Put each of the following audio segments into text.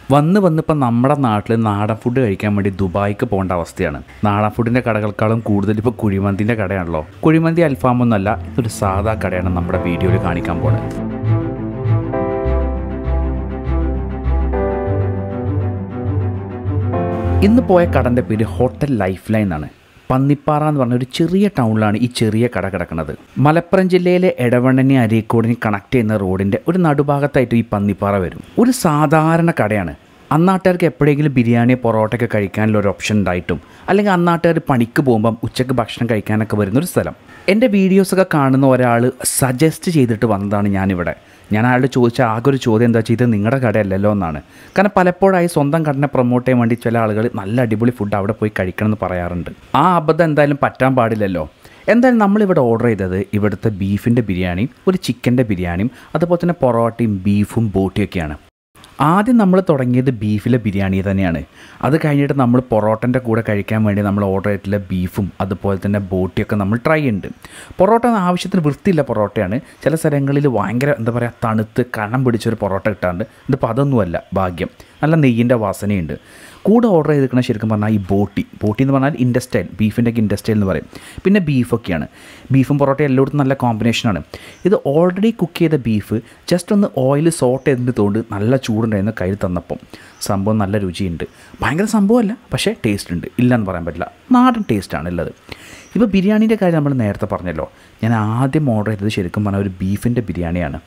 വന്ന് വന്നിപ്പോൾ നമ്മുടെ നാട്ടിൽ നാടൻ ഫുഡ് കഴിക്കാൻ വേണ്ടി ദുബായിക്ക് പോകേണ്ട അവസ്ഥയാണ് നാടൻ ഫുഡിൻ്റെ കടകൾക്കാളും കൂടുതൽ ഇപ്പോൾ കുഴിമന്തിൻ്റെ കടയാണല്ലോ കുഴിമന്തി അൽഫാമൊന്നുമല്ല ഇതൊരു സാധാ കടയാണ് നമ്മുടെ വീഡിയോയിൽ കാണിക്കാൻ പോകുന്നത് ഇന്ന് പോയ കടൻ്റെ പേര് ഹോട്ടൽ ലൈഫ് ലൈൻ എന്നാണ് പന്നിപ്പാറ എന്ന് പറഞ്ഞ ഒരു ചെറിയ ടൗണിലാണ് ഈ ചെറിയ കട കിടക്കുന്നത് മലപ്പുറം ജില്ലയിലെ എടവണ്ണനെ അരീക്കോടിനെ കണക്ട് ചെയ്യുന്ന റോഡിൻ്റെ ഒരു നടുഭാഗത്തായിട്ട് ഈ പന്നിപ്പാറ വരും ഒരു സാധാരണ കടയാണ് അന്നാട്ടുകാർക്ക് എപ്പോഴെങ്കിലും ബിരിയാണി പൊറോട്ടയൊക്കെ കഴിക്കാനുള്ള ഒരു ഓപ്ഷൻ ഉണ്ടായിട്ടും അല്ലെങ്കിൽ അന്നാട്ടുകാർ പണിക്ക് പോകുമ്പം ഉച്ചയ്ക്ക് ഭക്ഷണം കഴിക്കാനൊക്കെ വരുന്നൊരു സ്ഥലം എൻ്റെ വീഡിയോസൊക്കെ കാണുന്ന ഒരാൾ സജസ്റ്റ് ചെയ്തിട്ട് വന്നതാണ് ഞാനിവിടെ ഞാൻ അയാളോട് ചോദിച്ച ആകെ ഒരു ചോദ്യം എന്താ വെച്ചാൽ ഇത് നിങ്ങളുടെ കടയല്ലല്ലോ എന്നാണ് കാരണം പലപ്പോഴായി സ്വന്തം കടനെ പ്രൊമോട്ട് ചെയ്യാൻ വേണ്ടി ചില ആളുകൾ നല്ല അടിപൊളി ഫുഡ് അവിടെ പോയി കഴിക്കണം എന്ന് പറയാറുണ്ട് ആ അബദ്ധം എന്തായാലും പറ്റാൻ പാടില്ലല്ലോ എന്തായാലും നമ്മളിവിടെ ഓർഡർ ചെയ്തത് ഇവിടുത്തെ ബീഫിൻ്റെ ബിരിയാണിയും ഒരു ചിക്കൻ്റെ ബിരിയാണിയും അതുപോലെ തന്നെ പൊറോട്ടയും ബീഫും ബോട്ടിയൊക്കെയാണ് ആദ്യം നമ്മൾ തുടങ്ങിയത് ബീഫിലെ ബിരിയാണി തന്നെയാണ് അത് കഴിഞ്ഞിട്ട് നമ്മൾ പൊറോട്ടൻ്റെ കൂടെ കഴിക്കാൻ വേണ്ടി നമ്മൾ ഓർഡർ ചെയ്തിട്ടുള്ള ബീഫും അതുപോലെ തന്നെ ബോട്ടിയൊക്കെ നമ്മൾ ട്രൈ ചെയ്യുന്നുണ്ട് പൊറോട്ട ആവശ്യത്തിന് വൃത്തിയില്ല പൊറോട്ടയാണ് ചില സ്ഥലങ്ങളിൽ ഭയങ്കര എന്താ പറയുക തണുത്ത് കണം പിടിച്ചൊരു പൊറോട്ട കിട്ടാറുണ്ട് ഇതിപ്പോൾ അതൊന്നുമല്ല ഭാഗ്യം നല്ല നെയ്യിൻ്റെ വാസനയുണ്ട് കൂടെ ഓർഡർ ചെയ്തിരിക്കണ ശരിക്കും പറഞ്ഞാൽ ഈ ബോട്ടി ബോട്ടി എന്ന് പറഞ്ഞാൽ ഇൻഡസ്റ്റൈൽ ബീഫിൻ്റെ ഒക്കെ ഇൻഡസ്റ്റൈൽ എന്ന് പറയും പിന്നെ ബീഫൊക്കെയാണ് ബീഫും പൊറോട്ടയും എല്ലായിടത്തും നല്ല കോമ്പിനേഷനാണ് ഇത് ഓൾറെഡി കുക്ക് ചെയ്ത ബീഫ് ജസ്റ്റ് ഒന്ന് ഓയിൽ സോട്ട് ചെയ്തിട്ടുകൊണ്ട് നല്ല ചൂടുണ്ടായിരുന്നു കയ്യിൽ തന്നപ്പം സംഭവം നല്ല രുചിയുണ്ട് ഭയങ്കര സംഭവമല്ല പക്ഷേ ടേസ്റ്റ് ഉണ്ട് ഇല്ലയെന്ന് പറയാൻ പറ്റില്ല നാടൻ ടേസ്റ്റാണ് ഉള്ളത് ഇപ്പോൾ ബിരിയാണീൻ്റെ കാര്യം നമ്മൾ നേരത്തെ പറഞ്ഞല്ലോ ഞാൻ ആദ്യം ഓർഡർ ചെയ്തത് ശരിക്കും പറഞ്ഞാൽ ഒരു ബീഫിൻ്റെ ബിരിയാണിയാണ്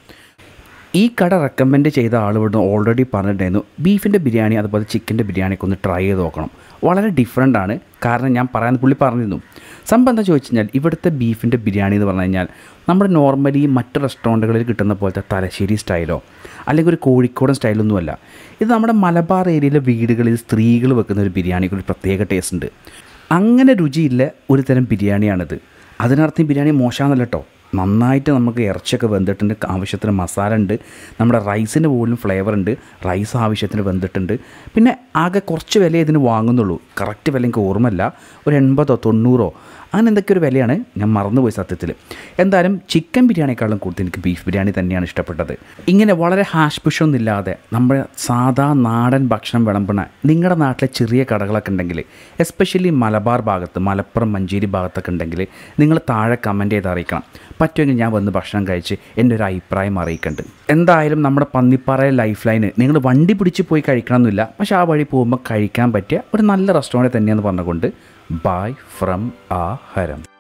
ഈ കട റെക്കമെൻഡ് ചെയ്ത ആൾ ഇവിടുന്ന് ഓൾറെഡി പറഞ്ഞിട്ടുണ്ടായിരുന്നു ബീഫിൻ്റെ ബിരിയാണി അതുപോലെ ചിക്കൻ്റെ ബിരിയാണിയൊക്കെ ഒന്ന് ട്രൈ ചെയ്ത് നോക്കണം വളരെ ഡിഫറെൻ്റ് ആണ് കാരണം ഞാൻ പറയാൻ പുള്ളി പറഞ്ഞിരുന്നു സംഭവം എന്താ ചോദിച്ചു കഴിഞ്ഞാൽ ഇവിടുത്തെ ബീഫിൻ്റെ ബിരിയാണി എന്ന് പറഞ്ഞു കഴിഞ്ഞാൽ നമ്മുടെ നോർമലി മറ്റ് റെസ്റ്റോറൻറ്റുകളിൽ കിട്ടുന്ന പോലത്തെ തലശ്ശേരി സ്റ്റൈലോ അല്ലെങ്കിൽ ഒരു കോഴിക്കോടൻ സ്റ്റൈലൊന്നുമല്ല ഇത് നമ്മുടെ മലബാർ ഏരിയയിലെ വീടുകളിൽ സ്ത്രീകൾ വെക്കുന്ന ഒരു ബിരിയാണിക്ക് ഒരു പ്രത്യേക ടേസ്റ്റ് ഉണ്ട് അങ്ങനെ രുചിയില്ല ഒരു തരം ബിരിയാണിയാണിത് അതിനർത്ഥം ഈ ബിരിയാണി മോശമാണെന്നല്ല കേട്ടോ നന്നായിട്ട് നമുക്ക് ഇറച്ചിയൊക്കെ വെന്തിട്ടുണ്ട് ആവശ്യത്തിന് മസാല ഉണ്ട് നമ്മുടെ റൈസിന് പോലും ഫ്ലേവർ ഉണ്ട് റൈസ് ആവശ്യത്തിന് വെന്തിട്ടുണ്ട് പിന്നെ ആകെ കുറച്ച് വില ഇതിന് വാങ്ങുന്നുള്ളൂ കറക്റ്റ് വില എനിക്ക് ഓർമ്മയില്ല ഒരു എൺപതോ തൊണ്ണൂറോ അങ്ങനെ എന്തൊക്കെ ഒരു വിലയാണ് ഞാൻ മറന്നുപോയി സത്യത്തിൽ എന്തായാലും ചിക്കൻ ബിരിയാണിയേക്കാളും കൂടുതൽ എനിക്ക് ബീഫ് ബിരിയാണി തന്നെയാണ് ഇഷ്ടപ്പെട്ടത് ഇങ്ങനെ വളരെ ഹാഷ് പുഷൊന്നുമില്ലാതെ നമ്മുടെ സാധാ നാടൻ ഭക്ഷണം വിളമ്പണ നിങ്ങളുടെ നാട്ടിലെ ചെറിയ കടകളൊക്കെ ഉണ്ടെങ്കിൽ എസ്പെഷ്യലി മലബാർ ഭാഗത്ത് മലപ്പുറം മഞ്ചേരി ഭാഗത്തൊക്കെ ഉണ്ടെങ്കിൽ നിങ്ങൾ താഴെ കമൻറ്റ് ചെയ്ത് അറിയിക്കണം പറ്റുമെങ്കിൽ ഞാൻ വന്ന് ഭക്ഷണം കഴിച്ച് എൻ്റെ ഒരു അഭിപ്രായം അറിയിക്കുന്നുണ്ട് എന്തായാലും നമ്മുടെ പന്നിപ്പാറ ലൈഫ് ലൈന് നിങ്ങൾ വണ്ടി പിടിച്ച് പോയി കഴിക്കണമെന്നില്ല പക്ഷേ ആ വഴി പോകുമ്പോൾ കഴിക്കാൻ പറ്റിയ ഒരു നല്ല റെസ്റ്റോറൻറ്റ് തന്നെയാണെന്ന് പറഞ്ഞുകൊണ്ട് ബായ് ഫ്രം ആ ഹരം